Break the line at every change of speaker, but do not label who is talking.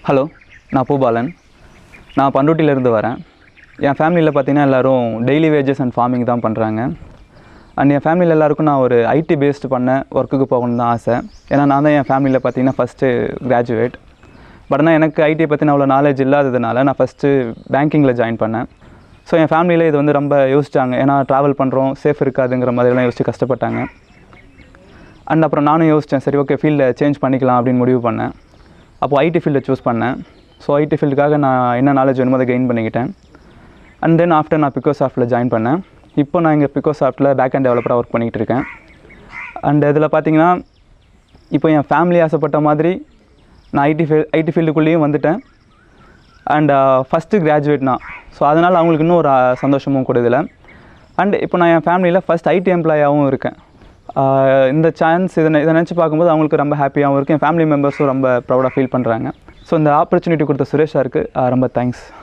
hello நான் பூபாலன் நான் பண்ருட்டியிலேருந்து வரேன் என் ஃபேமிலியில் பார்த்தீங்கன்னா எல்லோரும் டெய்லி வேஜஸ் அண்ட் ஃபார்மிங் தான் பண்ணுறாங்க அண்ட் என் ஃபேமிலியில் எல்லாருக்கும் நான் ஒரு ஐடி பேஸ்டு பண்ண ஒர்க்குக்கு போகணும்னு தான் ஆசை ஏன்னா நான் தான் என் ஃபேமிலியில் பார்த்தீங்கன்னா ஃபஸ்ட்டு கிராஜுவேட் பட் ஆனால் எனக்கு ஐடியை பற்றின அவ்வளோ நாலேஜ் இல்லாததுனால நான் ஃபஸ்ட்டு பேங்கிங்கில் ஜாயின் பண்ணேன் ஸோ என் ஃபேமிலியில் இது வந்து ரொம்ப யோசிச்சாங்க ஏன்னா ட்ராவல் பண்ணுறோம் சேஃப் இருக்காதுங்கிற மாதிரிலாம் யோசிச்சு கஷ்டப்பட்டாங்க அண்ட் அப்புறம் நானும் யோசித்தேன் சரி ஓகே ஃபீல்டை சேஞ்ச் பண்ணிக்கலாம் அப்படின்னு முடிவு பண்ணேன் அப்போ ஐடி ஃபீல்டை சூஸ் பண்ணேன் ஸோ ஐடி ஃபீல்டுக்காக நான் என்ன நாலேஜ் வேணுமோ அதை கெயின் பண்ணிக்கிட்டேன் அண்ட் தென் ஆஃப்டர் நான் பிகோ சாஃப்ட்டில் ஜாயின் பண்ணேன் இப்போ நான் இங்கே பிகோ சாஃப்ட்டில் பேக் அண்ட் டெவலப்பராக ஒர்க் பண்ணிகிட்டு இருக்கேன் அண்ட் இதில் பார்த்தீங்கன்னா இப்போ என் ஃபேமிலி ஆசைப்பட்ட மாதிரி நான் ஐடி ஃபீல் ஐடி ஃபீல்டுக்குள்ளேயும் வந்துட்டேன் அண்ட் ஃபஸ்ட்டு கிராஜுவேட் நான் ஸோ அதனால் அவங்களுக்கு இன்னும் ஒரு அஹ், சந்தோஷமும் கூட இதில் அண்ட் இப்போ நான் என் ஃபேமிலியில் ஃபஸ்ட் ஐடி எம்ப்ளாயாகவும் இருக்கேன் ஆஹ் இந்த சான்ஸ் இதை இதை நினச்சி பார்க்கும்போது அவங்களுக்கு ரொம்ப ஹாப்பியாகவும் இருக்குது என் ஃபேமிலி மெம்பர்ஸும் ரொம்ப ப்ரௌடாக ஃபீல் பண்ணுறாங்க ஸோ இந்த ஆப்பர்ச்சுனிட்டி கொடுத்த சுரேஷ் சாருக்கு ஆஹ் ரொம்ப தேங்க்ஸ்